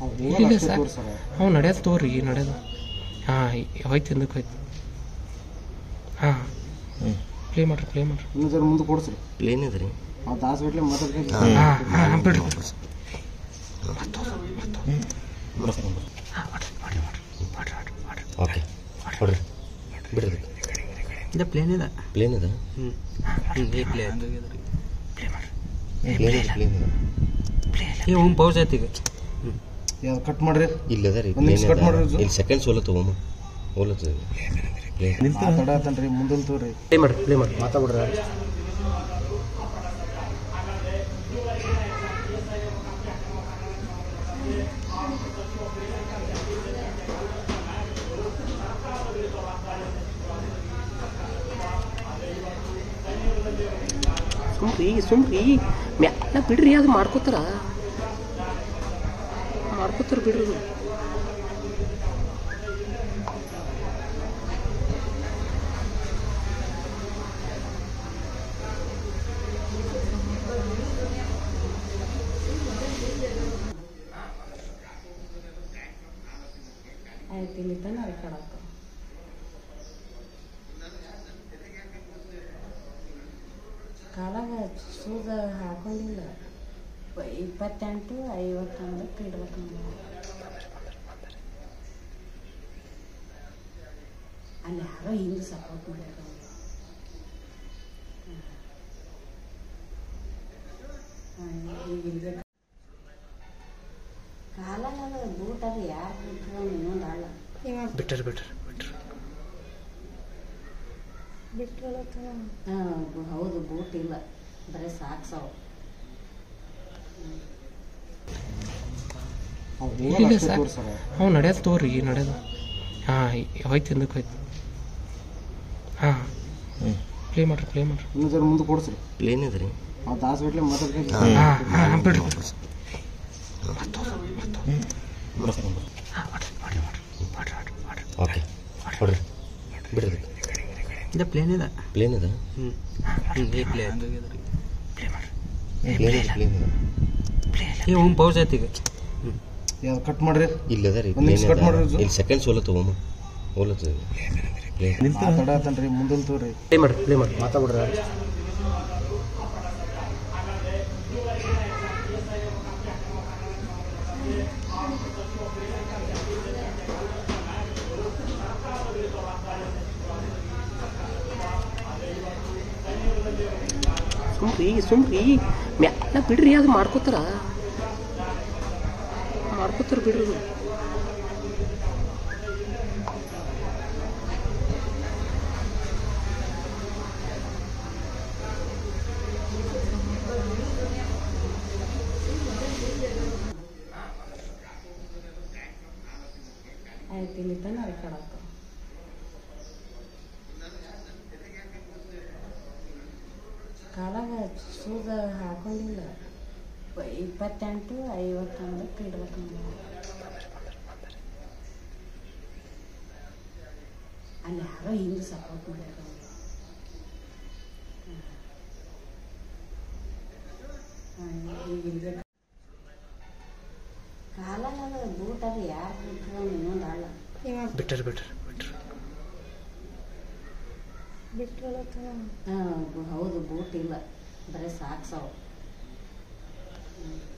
ಇಲ್ಲ ಸರ್ ಹ್ಞೂ ನಡೆಯೋದು ತೋರಿ ನಡೆಯೋದು ಹಾಂ ಹೋಯ್ತು ಹಿಂದಕ್ಕೆ ಹೋಯ್ತು ಹಾಂ ಪ್ಲೇ ಮಾಡ್ರಿ ಪ್ಲೇ ಮಾಡ್ರಿ ಇನ್ನು ಜರ ಮುಂದೆ ಕೊಡ್ಸ್ರಿ ಪ್ಲೇನ್ ಇದೆ ರೀ ಆ ದಾಸ್ ಬಿಟ್ಲೆ ಮಾತಾಡ್ಕೊಂಡು ಹಾಂ ಹಾಂ ಬಿಡ್ರಿ ಓಕೆ ಹೊಡ್ರಿ ಬಿಡ್ರಿ ಇದು ಪ್ಲೇನ್ ಇದೆ ಪ್ಲೇನ್ ಇದೆ ಹ್ಞೂ ಈ ಪ್ಲೇನ್ ಪ್ಲೇನ್ ಇದೆ ಪ್ಲೇನ್ ಇದೆ ಈ ಹೋಮ್ ಪೌಸ್ ಐತಿ ಈಗ ಯಾವ್ದು ಕಟ್ ಮಾಡ್ರಿ ಇಲ್ಲ ಅದ ರೀ ಒಂದ್ ನಿಮಿಷ ಪ್ಲೇನ್ cut ಮಾಡ್ರಿ ಇದು. ಇಲ್ಲಿ ಸೆಕೆಂಡ್ಸ್ ಹೋಲತ್ತ ಹೋಮ ಹೋಲತ್ತದ ಪ್ಲೇನ್ ಮಾತಾಡತ್ತನ್ರಿ ಮುಂದಲ್ ತೋರಿ ಪ್ಲೇ ಮಾಡ್ರಿ ಪ್ಲೇ ಮಾಡ್ರಿ ಮಾತಾಡ್ಬಿಡ್ರಿ ಸುಮ್ರಿ ಸುಮ್ರಿ ಮ್ಯಾಲ ಬಿಡ್ರಿ ಅದು ಮಾಡ್ಕೋತಾರ ಮಾಡ್ಕೋತಾರ ಬಿಡ್ರಿ ಅದು. ಆಯ್ತು ಇಲ್ಲಿ ತನ ರೆಕಾರ್ಡ್ ಕಾಲಾಗ ಸೂದ ಹಾಕೊಂಡಿಲ್ಲ ಪ- ಇಪ್ಪತ್ತೆಂಟು ಐವತ್ತೊಂದಕ್ಕೆ ಇಡ್ಬೇಕು ನಾವು ಅಲ್ಲಿ ಯಾರೋ ಹಿಂದೆ ಸಪೋರ್ಟ್ ಮಾಡ್ಯಾರ ಅವ್ರು. ಹ್ಮ್. ಹಾ, ಈಗ ಇಲ್ಲಿಗೆ ಕಾಲಾಗ ಅದು ಬೂಟ್ ಅದು ಯಾರು ಬಿಟ್ಟರು ಇನ್ನೊಂದು ಅಲ್ಲ ಬಿಟ್ರಿ ಬಿಟ್ರಿ ಬಿಟ್ರಿ ಹಾ, ಬ- ಹೌದು ಬೂಟ್ ಇಲ್ಲ ಬರೀ ಸಾಕ್ಸವು ಇಲ್ಲ ಸರ್ ಹ್ಞೂ ನಡೆಯೋದು ತೋರಿ ನಡೆಯೋದು ಹಾಂ ಹೋಯ್ತು ಹಿಂದಕ್ಕೆ ಹೋಯ್ತು ಹಾಂ ಪ್ಲೇ ಮಾಡ್ರಿ ಪ್ಲೇ ಮಾಡ್ರಿ ಇನ್ನು ಜರ ಮುಂದೆ ಕೊಡ್ಸ್ರಿ ಪ್ಲೇನ್ ಇದೆ ರೀ ಆ ದಾಸ್ ಬಿಟ್ಲೆ ಮಾತಾಡ್ಕೊಂಡು ಹಾಂ ಹಾಂ ಬಿಡ್ರಿ ಓಕೆ ಹೊಡ್ರಿ ಬಿಡ್ರಿ ಇದು ಪ್ಲೇನ್ ಇದೆ ಪ್ಲೇನ್ ಇದೆ ಹ್ಞೂ ಈ ಪ್ಲೇನ್ ಪ್ಲೇನ್ ಇದೆ ಪ್ಲೇನ್ ಇದೆ ಈ ಹೋಮ್ ಪೌಸ್ ಐತಿ ಈಗ ಯಾವ್ದು ಕಟ್ ಮಾಡ್ರಿ ಇಲ್ಲ ಅದ ರೀ ಒಂದ್ ನಿಮಿಷ ಪ್ಲೇನ್ cut ಮಾಡ್ರಿ ಇದು. ಇಲ್ಲಿ ಸೆಕೆಂಡ್ಸ್ ಹೋಲತ್ತ ಹೋಮ ಹೋಲತ್ತದ ಪ್ಲೇನ್ ಮಾತಾಡತ್ತನ್ರಿ ಮುಂದಲ್ ತೋರಿ ಪ್ಲೇ ಮಾಡ್ರಿ ಪ್ಲೇ ಮಾಡ್ರಿ ಮಾತಾಡ್ಬಿಡ್ರಿ ಸುಮ್ರಿ ಸುಮ್ರಿ ಮ್ಯಾಲ ಬಿಡ್ರಿ ಅದು ಮಾಡ್ಕೋತಾರ ಮಾಡ್ಕೋತಾರ ಬಿಡ್ರಿ ಅದು. ಆಯ್ತು ಇಲ್ಲಿ ತನ ರೆಕಾರ್ಡ್ ಕಾಲಾಗ ಸೂದ ಹಾಕೊಂಡಿಲ್ಲ ಪ- ಇಪ್ಪತ್ತೆಂಟು ಐವತ್ತೊಂದಕ್ಕೆ ಇಡ್ಬೇಕು ನಾವು ಅಲ್ಲಿ ಯಾರೋ ಹಿಂದೆ ಸಪೋರ್ಟ್ ಮಾಡ್ಯಾರ ಅವ್ರು. ಹಾ, ಈಗ ಇಲ್ಲಿಗೆ ಕಾಲಾಗ ಅದು ಬೂಟ್ ಅದು ಯಾರು ಬಿಟ್ಟರು ಇನ್ನೊಂದು ಅಲ್ಲ ಬಿಟ್ರಿ ಬಿಟ್ರಿ ಬಿಟ್ರಿ ಹಾ, ಬ- ಹೌದು ಬೂಟ್ ಇಲ್ಲ ಬರೀ ಸಾಕ್ಸವು